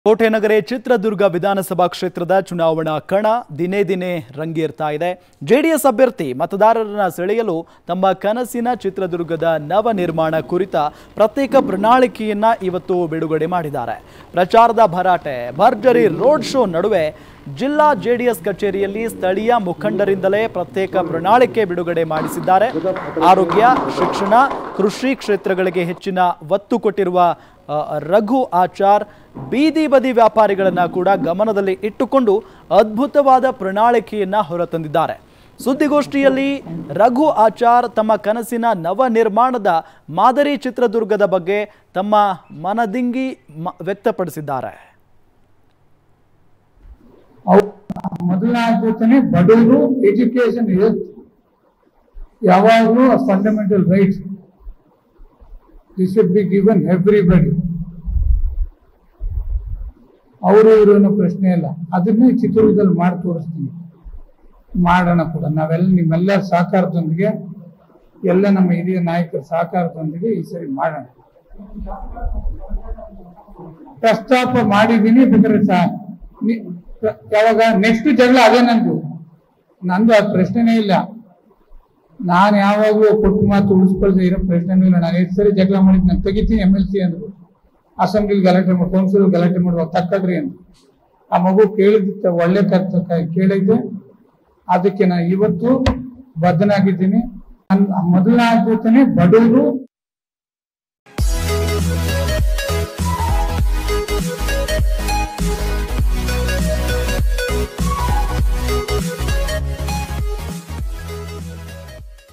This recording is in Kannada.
ಕೋಟೆನಗರೆ ಚಿತ್ರದುರ್ಗ ವಿಧಾನಸಭಾ ಕ್ಷೇತ್ರದ ಚುನಾವಣಾ ಕಣ ದಿನೇ ದಿನೇ ರಂಗೇರ್ತಾ ಇದೆ ಜೆಡಿಎಸ್ ಅಭ್ಯರ್ಥಿ ಮತದಾರರನ್ನ ಸೆಳೆಯಲು ತಮ್ಮ ಕನಸಿನ ಚಿತ್ರದುರ್ಗದ ನವ ನಿರ್ಮಾಣ ಕುರಿತ ಪ್ರತ್ಯೇಕ ಪ್ರಣಾಳಿಕೆಯನ್ನ ಇವತ್ತು ಬಿಡುಗಡೆ ಮಾಡಿದ್ದಾರೆ ಪ್ರಚಾರದ ಭರಾಟೆ ಭರ್ಜರಿ ರೋಡ್ ಶೋ ನಡುವೆ ಜಿಲ್ಲಾ ಜೆಡಿಎಸ್ ಕಚೇರಿಯಲ್ಲಿ ಸ್ಥಳೀಯ ಮುಖಂಡರಿಂದಲೇ ಪ್ರತ್ಯೇಕ ಪ್ರಣಾಳಿಕೆ ಬಿಡುಗಡೆ ಮಾಡಿಸಿದ್ದಾರೆ ಆರೋಗ್ಯ ಶಿಕ್ಷಣ ಕೃಷಿ ಕ್ಷೇತ್ರಗಳಿಗೆ ಹೆಚ್ಚಿನ ಒತ್ತು ಕೊಟ್ಟಿರುವ ಆ, ರಘು ಆಚಾರ್ ಬೀದಿ ಬದಿ ವ್ಯಾಪಾರಿಗಳನ್ನ ಕೂಡ ಗಮನದಲ್ಲಿ ಇಟ್ಟುಕೊಂಡು ಅದ್ಭುತವಾದ ಪ್ರಣಾಳಿಕೆಯನ್ನ ಹೊರತಂದಿದ್ದಾರೆ ಸುದ್ದಿಗೋಷ್ಠಿಯಲ್ಲಿ ರಘು ಆಚಾರ್ ತಮ್ಮ ಕನಸಿನ ನವ ನಿರ್ಮಾಣದ ಮಾದರಿ ಚಿತ್ರದುರ್ಗದ ಬಗ್ಗೆ ತಮ್ಮ ಮನದಿಂಗಿ ಮ- ವ್ಯಕ್ತಪಡಿಸಿದ್ದಾರೆ ಅವ್ರ ಮೊದಲನೇ ಆದ್ಯತೆನೆ ಬಡವರು ಎಜುಕೇಶನ್ ಹೆಲ್ತ್ ಯಾವಾಗಲೂ fundamental rights this should be given everybody ಅವರು ಇವರು ಅನ್ನೋ ಪ್ರಶ್ನೆ ಇಲ್ಲ ಅದನ್ನೇ ಚಿತ್ರದುರ್ಗದಲ್ಲಿ ಮಾಡಿ ತೋರಿಸ್ತೀನಿ ಮಾಡೋಣ ಕೂಡ ನಾವೆಲ್ಲ ನಿಮ್ಮೆಲ್ಲರ ಸಹಕಾರದೊಂದಿಗೆ ಎಲ್ಲ ನಮ್ಮ ಹಿರಿಯ ನಾಯಕರ ಸಹಕಾರದೊಂದಿಗೆ ಈ ಸರಿ ಮಾಡೋಣ ಪ್ರಸ್ತಾಪ ಮಾಡಿದ್ದೀನಿ ಬೇಕಾದ್ರೆ ಸಹ ನಿ- ಪ್ರ- ಯಾವಾಗ ನೆಕ್ಸ್ಟ್ ಜಗಳ ಅದೇ ನಂದು ನಂದು ಆ ಪ್ರಶ್ನೆನೇ ಇಲ್ಲ ನಾನು ಯಾವಾಗಲೂ ಕೊಟ್ಟು ಮಾತು ಉಳಿಸ್ಕೊಳ್ದೆ ಇರೋ ಪ್ರಶ್ನೆನೂ ಇಲ್ಲ ನಾನು ಎಷ್ಟು ಸರಿ ಜಗಳ ಮಾಡಿದ್ ನಾನು ತೆಗಿತೀನಿ ಎಮ್ ಎಲ್ ಸಿ ಅಂದ್ರು ಅಸೆಂಬ್ಲಿಲಿ ಗಲಾಟೆ ಮಾಡಿ ಕೌನ್ಸಿಲ್ ಗಲಾಟೆ ಮಾಡುವ ತಕ್ಕಡ್ರಿ ಅಂತ ಆ ಮಗು ಕೇಳಿದ ಒಳ್ಳೆ ಕರ್ತ ಕೇಳಿದ್ದೆ ಅದಕ್ಕೆ ನಾನು ಇವತ್ತು ಬದ್ಧನಾಗಿದ್ದೀನಿ ನನ್ನ ಮೊದಲನೇ ಆದ್ಯತೆನೆ ಬಡವರು